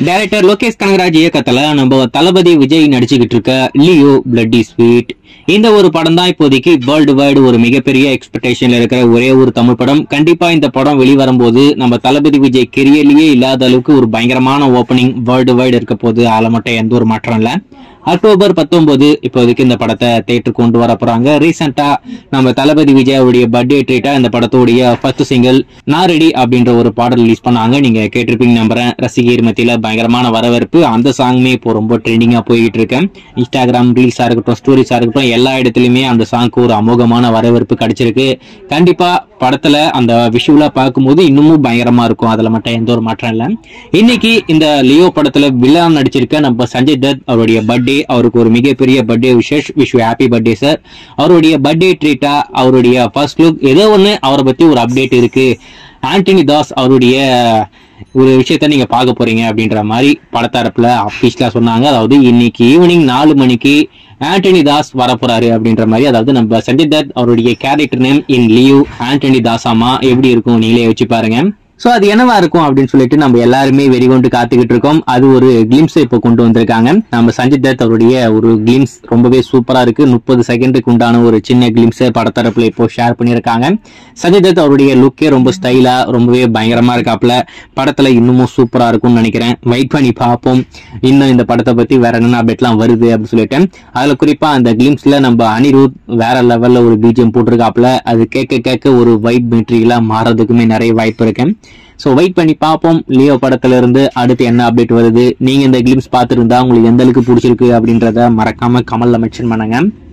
director Lokesh Kanagaraj இயக்கத்துல நம்ம தளபதி விஜய் நடிச்சுக்கிட்டு இருக்க லியோ பிளட்டி ஸ்வீட் இந்த ஒரு படம் தான் இப்போதைக்கு வேர்ல்டு வைடு ஒரு மிகப்பெரிய எக்ஸ்பெக்டேஷன்ல இருக்கிற ஒரே ஒரு தமிழ் படம் கண்டிப்பா இந்த படம் வெளிவரும்போது நம்ம தளபதி விஜய் கெரியர்லயே இல்லாத அளவுக்கு ஒரு பயங்கரமான ஓப்பனிங் வேர்ல்டு வைடு இருக்க போது அதில் மட்டும் எந்த ஒரு மாற்றம் இல்லை அக்டோபர் பத்தொன்பது இப்போதைக்கு இந்த படத்தை தேட்டருக்கு கொண்டு வர போறாங்க ரீசெண்டா நம்ம தளபதி விஜயாவுடைய பர்த்டே ட்ரீட்டா இந்த படத்தோடைய ஃபர்ஸ்ட் சிங்கிள் நான் ரெடி அப்படின்ற ஒரு பாடல் ரிலீஸ் பண்ணாங்க நீங்க கேட்டிருப்பீங்க நம்புறேன் ரசிகர் மத்தியில பயங்கரமான வரவேற்பு அந்த சாங்குமே இப்போ ரொம்ப ட்ரெண்டிங்கா போயிட்டு இருக்கேன் இன்ஸ்டாகிராம் ரீல்ஸா இருக்கட்டும் ஸ்டோரிஸா இருக்கட்டும் எல்லா இடத்துலயுமே அந்த சாங்க்கு ஒரு அமோகமான வரவேற்பு கிடைச்சிருக்கு கண்டிப்பா படத்துல அந்த விஷுவலா பார்க்கும்போது இன்னமும் பயங்கரமா இருக்கும் அதுல மட்டும் எந்த ஒரு மாற்றம் இல்லை இன்னைக்கு இந்த லியோ படத்துல வில்லன் நடிச்சிருக்க நம்ம சஞ்சய் தத் அவருடைய பர்த்டே அவருக்கு ஒரு மிகப்பெரிய birthday wishes wish happy birthday sir அவருடைய பர்த்டே ட்ரீட்டா அவருடைய ஃபர்ஸ்ட் லுக் ஏதோ ஒன்று அவரை பத்தி ஒரு அப்டேட் இருக்கு ஆண்டனி தாஸ் அவருடைய ஒரு விஷயத்த நீங்க பார்க்க போறீங்க அப்படின்ற மாதிரி படத்தரப்புல அபிஷியலா சொன்னாங்க அதாவது இன்னைக்கு ஈவினிங் நாலு மணிக்கு ஆண்டனி தாஸ் வரப்போறாரு அப்படின்ற மாதிரி அதாவது நம்ம சஞ்சய் தத் அவருடைய character name in Leo Antony Das ஆமா எப்படி இருக்கும் நீங்களே வச்சு பாருங்க சோ அது என்னவா இருக்கும் அப்படின்னு சொல்லிட்டு நம்ம எல்லாருமே வெறிகொண்டு காத்துக்கிட்டு இருக்கோம் அது ஒரு கிளிம்ஸ் இப்போ கொண்டு வந்திருக்காங்க நம்ம சஞ்சய் தத் அவருடைய ஒரு கிளிம்ஸ் ரொம்பவே சூப்பரா இருக்கு முப்பது செகண்டுக்கு உண்டான ஒரு சின்ன கிளிம்ஸ் படத்தரப்புல இப்போ ஷேர் பண்ணியிருக்காங்க சஞ்சய் தத் அவருடைய லுக்கே ரொம்ப ஸ்டைலா ரொம்பவே பயங்கரமா இருக்காப்ல படத்துல இன்னமும் சூப்பரா இருக்கும்னு நினைக்கிறேன் வெயிட் பண்ணி பார்ப்போம் இன்னும் இந்த படத்தை பத்தி வேற என்னென்ன அப்டேட்லாம் வருது அப்படின்னு சொல்லிட்டு அதுல குறிப்பா அந்த கிளிம்ஸ்ல நம்ம அனிருத் வேற லெவல்ல ஒரு பிஜிஎம் போட்டிருக்காப்ல அது கேட்க கேட்க ஒரு வைப் மெட்டீரியலா மாறதுக்குமே நிறைய வாய்ப்பு இருக்கு ஸோ வெயிட் பண்ணி பார்ப்போம் லியோ படத்துல இருந்து அடுத்து என்ன அப்டேட் வருது நீங்க இந்த கிளிம்ஸ் பார்த்துருந்தா உங்களுக்கு எந்த அளவுக்கு பிடிச்சிருக்கு அப்படின்றத மறக்காம கமல்ல மென்ஷன் பண்ணுங்க